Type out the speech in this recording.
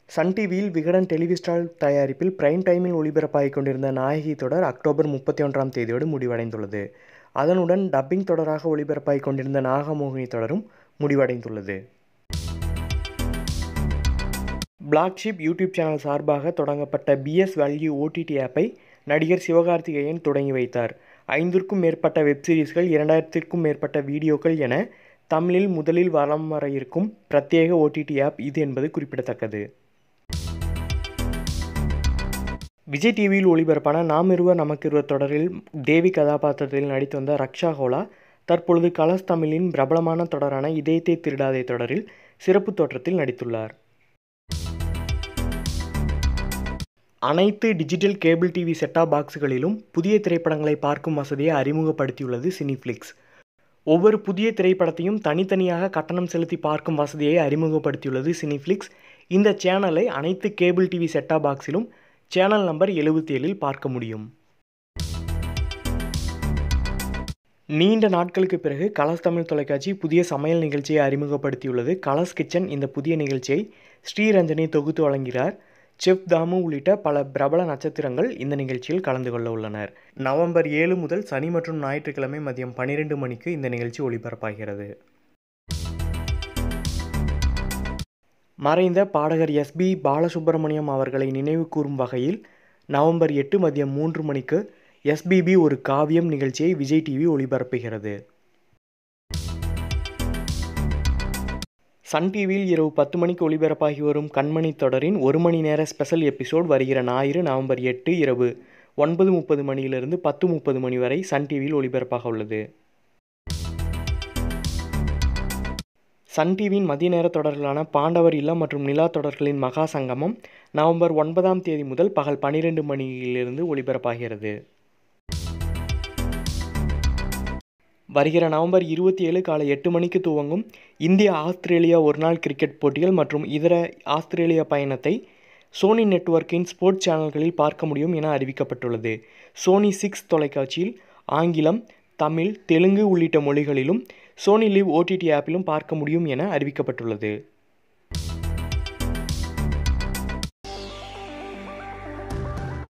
Sun டிவியில் விகடன் டெலிவிஸ்டால் தயாரிப்பில் prime டைமில் ஒளிபரப்பாகிக் கொண்டிருந்த நாயகி தொடர் அக்டோபர் முப்பத்தி ஒன்றாம் தேதியோடு முடிவடைந்துள்ளது அதனுடன் டப்பிங் தொடராக ஒளிபரப்பாகிக் கொண்டிருந்த நாகமோகினி தொடரும் முடிவடைந்துள்ளது பிளாக் ஷிப் யூடியூப் சேனல் சார்பாக தொடங்கப்பட்ட பிஎஸ் வேல்யூ ஓடிடி ஆப்பை நடிகர் சிவகார்த்திகேயன் தொடங்கி வைத்தார் ஐந்திற்கும் மேற்பட்ட வெப்சீரிஸ்கள் இரண்டாயிரத்திற்கும் மேற்பட்ட வீடியோக்கள் என தமிழில் முதலில் வலம் வர இருக்கும் பிரத்யேக ஓடிடி ஆப் இது என்பது குறிப்பிடத்தக்கது விஜய் டிவியில் ஒளிபரப்பான நாம் இருவர் நமக்கு இருவர் தொடரில் தேவி கதாபாத்திரத்தில் நடித்து வந்த ரக்ஷா ஹோலா தற்பொழுது கலர்ஸ் தமிழின் பிரபலமான தொடரான இதயத்தை திருடாதே தொடரில் சிறப்பு தோற்றத்தில் நடித்துள்ளார் அனைத்து டிஜிட்டல் கேபிள் டிவி செட்டாப் பாக்ஸுகளிலும் புதிய திரைப்படங்களை பார்க்கும் வசதியை அறிமுகப்படுத்தியுள்ளது சினிஃப்ளிக்ஸ் ஒவ்வொரு புதிய திரைப்படத்தையும் தனித்தனியாக கட்டணம் செலுத்தி பார்க்கும் வசதியை அறிமுகப்படுத்தியுள்ளது சினிஃப்ளிக்ஸ் இந்த சேனலை அனைத்து கேபிள் டிவி செட்டாப் பாக்ஸிலும் சேனல் நம்பர் எழுபத்தி ஏழில் பார்க்க முடியும் நீண்ட நாட்களுக்கு பிறகு கலர்ஸ் தமிழ் தொலைக்காட்சி புதிய சமையல் நிகழ்ச்சியை அறிமுகப்படுத்தியுள்ளது கலர்ஸ் கிச்சன் இந்த புதிய நிகழ்ச்சியை ஸ்ரீரஞ்சனி தொகுத்து வழங்குகிறார் செஃப் தாமு உள்ளிட்ட பல பிரபல நட்சத்திரங்கள் இந்த நிகழ்ச்சியில் கலந்து கொள்ள உள்ளனர் நவம்பர் ஏழு முதல் சனி மற்றும் ஞாயிற்றுக்கிழமை மதியம் பன்னிரெண்டு மணிக்கு இந்த நிகழ்ச்சி ஒளிபரப்பாகிறது மறைந்த பாடகர் எஸ்பி பாலசுப்ரமணியம் அவர்களை நினைவு கூறும் வகையில் நவம்பர் எட்டு மதியம் மூன்று மணிக்கு எஸ்பிபி ஒரு காவியம் நிகழ்ச்சியை விஜய் டிவி ஒளிபரப்புகிறது சன் டிவியில் இரவு பத்து மணிக்கு ஒளிபரப்பாகி வரும் கண்மணி தொடரின் ஒரு மணி நேர ஸ்பெஷல் எபிசோட் வருகிற ஞாயிறு நவம்பர் எட்டு இரவு ஒன்பது முப்பது மணியிலிருந்து பத்து முப்பது மணி வரை சன் டிவியில் ஒளிபரப்பாக உள்ளது சன் டிவியின் மதிய நேர தொடர்களான பாண்டவர் இல்லம் மற்றும் நிலா தொடர்களின் மகா சங்கமம் நவம்பர் ஒன்பதாம் தேதி முதல் பகல் பன்னிரெண்டு மணியிலிருந்து ஒளிபரப்பாகிறது வருகிற நவம்பர் இருபத்தி ஏழு காலை எட்டு மணிக்கு துவங்கும் இந்தியா ஆஸ்திரேலியா ஒருநாள் கிரிக்கெட் போட்டிகள் மற்றும் இதர ஆஸ்திரேலிய பயணத்தை சோனி நெட்வொர்க்கின் ஸ்போர்ட்ஸ் சேனல்களில் பார்க்க முடியும் என அறிவிக்கப்பட்டுள்ளது சோனி சிக்ஸ் தொலைக்காட்சியில் ஆங்கிலம் தமிழ் தெலுங்கு உள்ளிட்ட மொழிகளிலும் சோனி லிவ் ஓடிடி ஆப்பிலும் பார்க்க முடியும் என அறிவிக்கப்பட்டுள்ளது